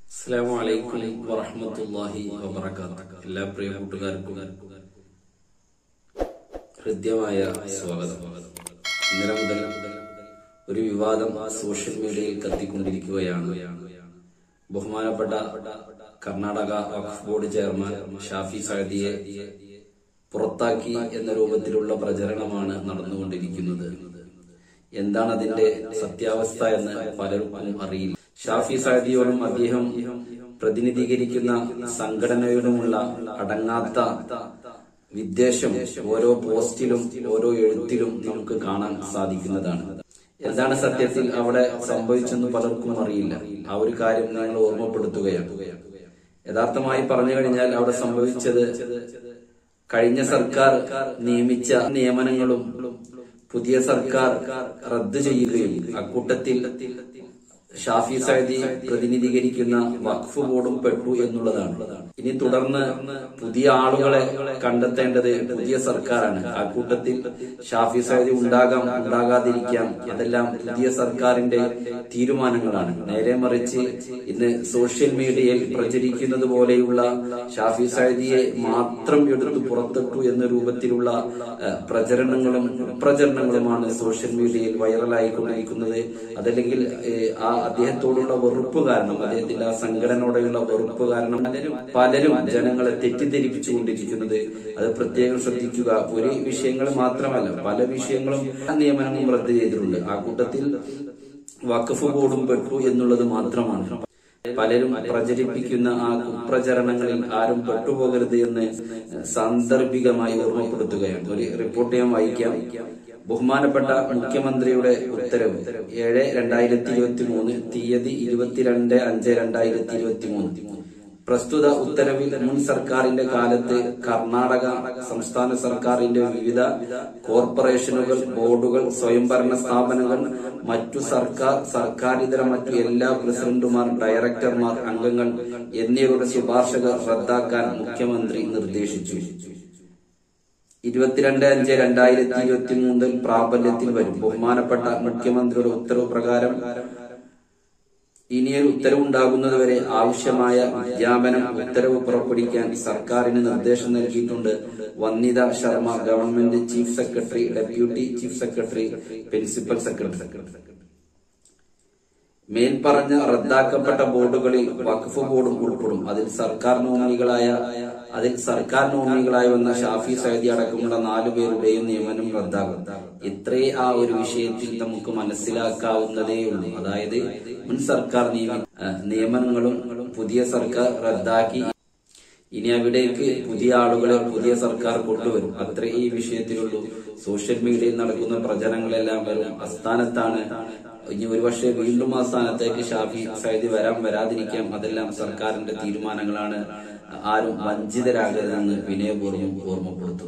അസ്സലാമു അലൈക്കും വറഹ്മത്തുള്ളാഹി വബറകാത്ത് എല്ലാ പ്രിയ കൂട്ടുകാർക്കും ഹൃദ്യമായ സ്വാഗതം ഇന്നലെ മുതൽ ഒരു വിവാദം സോഷ്യൽ മീഡിയയിൽ കത്തിക്കൊണ്ടിരിക്കുകയാണ് ബഹുമാനപ്പെട്ട കർണാടക വഖഫ് ബോർഡ് ചെയർമാൻ ഷാഫി സഅദിയെ പുറത്താക്കി എന്ന രൂപത്തിലുള്ള പ്രചരണമാണ് നടന്നുകൊണ്ടിരിക്കുന്നത് എന്താണ് അതിന്റെ സത്യാവസ്ഥ എന്ന് പലർക്കും അറിയില്ല ഷാഫി സാദിയോടും അദ്ദേഹം പ്രതിനിധീകരിക്കുന്ന സംഘടനയോടുമുള്ള അടങ്ങാത്ത വിദ്വേഷം ഓരോ പോസ്റ്റിലും ഓരോ എഴുത്തിലും നമുക്ക് കാണാൻ സാധിക്കുന്നതാണ് എന്താണ് സത്യത്തിൽ അവിടെ സംഭവിച്ചെന്ന് പലർക്കും അറിയില്ല ആ ഒരു കാര്യം ഞങ്ങൾ ഓർമ്മപ്പെടുത്തുകയാണ് യഥാർത്ഥമായി പറഞ്ഞു കഴിഞ്ഞാൽ അവിടെ സംഭവിച്ചത് കഴിഞ്ഞ സർക്കാർ നിയമിച്ച നിയമനങ്ങളും പുതിയ സർക്കാർ റദ്ദു ചെയ്യുകയും അക്കൂട്ടത്തിൽ ഷാഫി സൈദി പ്രതിനിധീകരിക്കുന്ന വഖഫ് ബോർഡും പെട്ടു എന്നുള്ളതാണ് ഇനി തുടർന്ന് പുതിയ ആളുകളെ കണ്ടെത്തേണ്ടത് പുതിയ സർക്കാരാണ് ആ കൂട്ടത്തിൽ ഷാഫി സൈദി ഉണ്ടാകാം ഉണ്ടാകാതിരിക്കാം അതെല്ലാം പുതിയ സർക്കാരിന്റെ തീരുമാനങ്ങളാണ് നേരെ മറിച്ച് ഇന്ന് സോഷ്യൽ മീഡിയയിൽ പ്രചരിക്കുന്നത് പോലെയുള്ള ഷാഫി സൈദിയെ മാത്രം എടുത്തു പുറത്തിട്ടു എന്ന രൂപത്തിലുള്ള ഏഹ്, പ്രചരണങ്ങളും പ്രചരണങ്ങളുമാണ് സോഷ്യൽ മീഡിയയിൽ വൈറലായിക്കൊണ്ടിരിക്കുന്നത് അതല്ലെങ്കിൽ ഏഹ്, ആ അദ്ദേഹത്തോടുള്ള വെറുപ്പ് കാരണം അദ്ദേഹത്തിന്റെ ആ സംഘടനയോടെയുള്ള വെറുപ്പ് കാരണം പലരും പലരും ജനങ്ങളെ തെറ്റിദ്ധരിപ്പിച്ചുകൊണ്ടിരിക്കുന്നത് അത് പ്രത്യേകം ശ്രദ്ധിക്കുക ഒരു വിഷയങ്ങൾ മാത്രമല്ല പല വിഷയങ്ങളും നിയമനങ്ങളും റദ്ദ് ചെയ്തിട്ടുണ്ട് ആ കൂട്ടത്തിൽ വഖഫ് ബോർഡും പെട്ടു എന്നുള്ളത് മാത്രമാണ് പലരും പ്രചരിപ്പിക്കുന്ന ആ കുപ്രചരണങ്ങളിൽ ആരും പെട്ടുപോകരുത് എന്ന് സാന്ദർഭികമായി ഓർമ്മപ്പെടുത്തുകയാണ് ഒരു റിപ്പോർട്ട് ഞാൻ വായിക്കാം ബഹുമാനപ്പെട്ട മുഖ്യമന്ത്രിയുടെ ഉത്തരവ് ഏഴ് രണ്ടായിരത്തി ഇരുപത്തി മൂന്ന് തീയതി ഇരുപത്തിരണ്ട് അഞ്ച് രണ്ടായിരത്തി ഇരുപത്തി മൂന്ന് പ്രസ്തുത ഉത്തരവിൽ മുൻ സർക്കാരിന്റെ കാലത്ത് കർണാടക സംസ്ഥാന സർക്കാരിന്റെ വിവിധ കോർപ്പറേഷനുകൾ ബോർഡുകൾ സ്വയംഭരണ സ്ഥാപനങ്ങൾ മറ്റു സർക്കാർ സർക്കാരിതര മറ്റു എല്ലാ പ്രസിഡന്റുമാർ ഡയറക്ടർമാർ അംഗങ്ങൾ എന്നിവരുടെ ശുപാർശകൾ റദ്ദാക്കാൻ മുഖ്യമന്ത്രി നിർദ്ദേശിച്ചു ഇരുപത്തിരണ്ട് അഞ്ച് രണ്ടായിരത്തി ഇരുപത്തി മൂന്നിൽ പ്രാബല്യത്തിൽ വരും ബഹുമാനപ്പെട്ട മുഖ്യമന്ത്രിയുടെ ഉത്തരവ് പ്രകാരം ഇനിയൊരു ഉത്തരവുണ്ടാകുന്നതുവരെ ആവശ്യമായ വിജ്ഞാപനം ഉത്തരവ് പുറപ്പെടുവിക്കാൻ സർക്കാരിന് നിർദ്ദേശം നൽകിയിട്ടുണ്ട് Vandita Sharma government chief secretary deputy chief secretary principal secretary മേൽപ്പറഞ്ഞ റദ്ദാക്കപ്പെട്ട ബോർഡുകളിൽ വഖഫ് ബോർഡും ഉൾപ്പെടും അതിൽ സർക്കാർ നോമിനികളായ അതിൽ സർക്കാർ നോമിനികളായി വന്ന ഷാഫി സൈദി അടക്കമുള്ള നാലു പേരുടെയും നിയമനം റദ്ദാകും ഇത്രേ ആ ഒരു വിഷയത്തിൽ നമുക്ക് മനസ്സിലാക്കാവുന്നതേ ഉള്ളൂ അതായത് മുൻ സർക്കാർ നിയമ ആ, നിയമനങ്ങളും പുതിയ സർക്കാർ റദ്ദാക്കി ഇനി അവിടേക്ക് പുതിയ ആളുകളെ പുതിയ സർക്കാർ കൊണ്ടുവരും അത്രേ ഈ വിഷയത്തിലുള്ളൂ സോഷ്യൽ മീഡിയയിൽ നടക്കുന്ന പ്രചരണങ്ങളെല്ലാം വെറും അസ്ഥാനത്താണ് ഇനി ഒരുപക്ഷെ വീണ്ടും ആ സ്ഥാനത്തേക്ക് ഷാഫി സൈദി വരാൻ വരാതിരിക്കാം അതെല്ലാം സർക്കാരിന്റെ തീരുമാനങ്ങളാണ് ആരും വഞ്ചിതരാകരുതെന്ന് വിനയപൂർവ്വം ഓർമ്മപ്പെടുത്തുന്നു